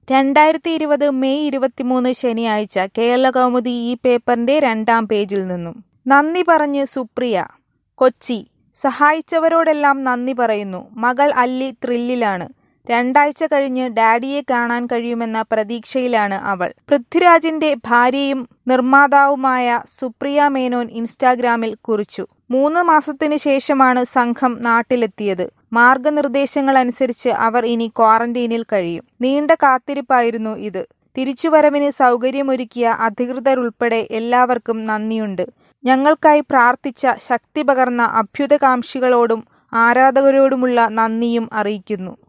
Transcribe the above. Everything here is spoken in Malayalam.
രണ്ടായിരത്തി ഇരുപത് മെയ് ഇരുപത്തിമൂന്ന് ശനിയാഴ്ച കേരളകൗമുദി ഈ പേപ്പറിന്റെ രണ്ടാം പേജിൽ നിന്നും നന്ദി പറഞ്ഞ് സുപ്രിയ കൊച്ചി സഹായിച്ചവരോടെല്ലാം നന്ദി പറയുന്നു മകൾ അല്ലി ത്രില്ലിലാണ് രണ്ടാഴ്ച കഴിഞ്ഞ് ഡാഡിയെ കാണാൻ കഴിയുമെന്ന പ്രതീക്ഷയിലാണ് അവൾ പൃഥ്വിരാജിന്റെ ഭാര്യയും നിർമ്മാതാവുമായ സുപ്രിയ മേനോൻ ഇൻസ്റ്റാഗ്രാമിൽ കുറിച്ചു മൂന്ന് മാസത്തിനു ശേഷമാണ് സംഘം നാട്ടിലെത്തിയത് മാർഗനിർദ്ദേശങ്ങൾ അനുസരിച്ച് അവർ ഇനി ക്വാറന്റീനിൽ കഴിയും നീണ്ട കാത്തിരിപ്പായിരുന്നു ഇത് തിരിച്ചുവരവിന് സൗകര്യമൊരുക്കിയ അധികൃതരുൾപ്പെടെ എല്ലാവർക്കും നന്ദിയുണ്ട് ഞങ്ങൾക്കായി പ്രാർത്ഥിച്ച ശക്തി പകർന്ന അഭ്യുതകാംക്ഷികളോടും ആരാധകരോടുമുള്ള നന്ദിയും അറിയിക്കുന്നു